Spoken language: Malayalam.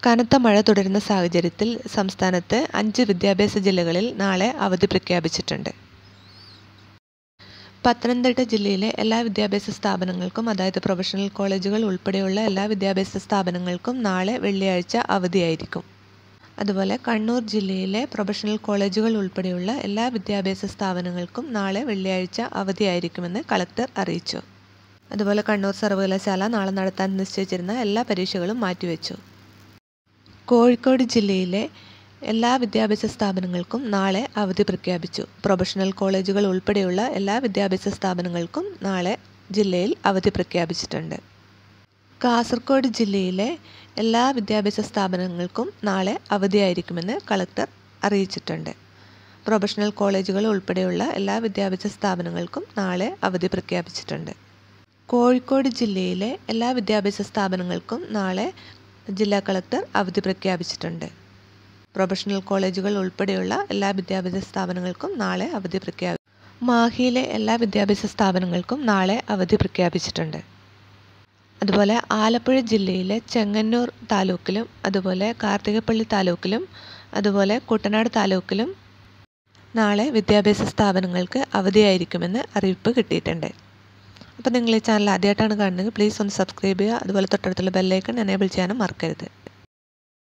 കനത്ത മഴ തുടരുന്ന സാഹചര്യത്തിൽ സംസ്ഥാനത്ത് അഞ്ച് വിദ്യാഭ്യാസ ജില്ലകളിൽ നാളെ അവധി പ്രഖ്യാപിച്ചിട്ടുണ്ട് പത്തനംതിട്ട ജില്ലയിലെ എല്ലാ വിദ്യാഭ്യാസ സ്ഥാപനങ്ങൾക്കും അതായത് പ്രൊഫഷണൽ കോളേജുകൾ ഉൾപ്പെടെയുള്ള എല്ലാ വിദ്യാഭ്യാസ സ്ഥാപനങ്ങൾക്കും നാളെ വെള്ളിയാഴ്ച അവധിയായിരിക്കും അതുപോലെ കണ്ണൂർ ജില്ലയിലെ പ്രൊഫഷണൽ കോളേജുകൾ ഉൾപ്പെടെയുള്ള എല്ലാ വിദ്യാഭ്യാസ സ്ഥാപനങ്ങൾക്കും നാളെ വെള്ളിയാഴ്ച അവധിയായിരിക്കുമെന്ന് കളക്ടർ അറിയിച്ചു അതുപോലെ കണ്ണൂർ സർവകലാശാല നാളെ നടത്താൻ നിശ്ചയിച്ചിരുന്ന എല്ലാ പരീക്ഷകളും മാറ്റിവെച്ചു കോഴിക്കോട് ജില്ലയിലെ എല്ലാ വിദ്യാഭ്യാസ സ്ഥാപനങ്ങൾക്കും നാളെ അവധി പ്രഖ്യാപിച്ചു പ്രൊഫഷണൽ കോളേജുകൾ ഉൾപ്പെടെയുള്ള എല്ലാ വിദ്യാഭ്യാസ സ്ഥാപനങ്ങൾക്കും നാളെ ജില്ലയിൽ അവധി പ്രഖ്യാപിച്ചിട്ടുണ്ട് കാസർഗോഡ് ജില്ലയിലെ എല്ലാ വിദ്യാഭ്യാസ സ്ഥാപനങ്ങൾക്കും നാളെ അവധിയായിരിക്കുമെന്ന് കളക്ടർ അറിയിച്ചിട്ടുണ്ട് പ്രൊഫഷണൽ കോളേജുകൾ ഉൾപ്പെടെയുള്ള എല്ലാ വിദ്യാഭ്യാസ സ്ഥാപനങ്ങൾക്കും നാളെ അവധി പ്രഖ്യാപിച്ചിട്ടുണ്ട് കോഴിക്കോട് ജില്ലയിലെ എല്ലാ വിദ്യാഭ്യാസ സ്ഥാപനങ്ങൾക്കും നാളെ ജില്ലാ കളക്ടർ അവധി പ്രഖ്യാപിച്ചിട്ടുണ്ട് പ്രൊഫഷണൽ കോളേജുകൾ ഉൾപ്പെടെയുള്ള എല്ലാ വിദ്യാഭ്യാസ സ്ഥാപനങ്ങൾക്കും നാളെ അവധി പ്രഖ്യാപി മാഹിയിലെ എല്ലാ വിദ്യാഭ്യാസ സ്ഥാപനങ്ങൾക്കും നാളെ അവധി പ്രഖ്യാപിച്ചിട്ടുണ്ട് അതുപോലെ ആലപ്പുഴ ജില്ലയിലെ ചെങ്ങന്നൂർ താലൂക്കിലും അതുപോലെ കാർത്തികപ്പള്ളി താലൂക്കിലും അതുപോലെ കുട്ടനാട് താലൂക്കിലും നാളെ വിദ്യാഭ്യാസ സ്ഥാപനങ്ങൾക്ക് അവധിയായിരിക്കുമെന്ന് അറിയിപ്പ് കിട്ടിയിട്ടുണ്ട് അപ്പോൾ നിങ്ങൾ ഈ ചാനൽ ആദ്യമായിട്ടാണ് കാണുന്നത് പ്ലീസ് ഒന്ന് സബ്സ്ക്രൈബ് ചെയ്യുക അതുപോലെ തൊട്ടടുത്തുള്ള ബെല്ലൈക്കൺ എനേബിൾ ചെയ്യാനും മറക്കരുത്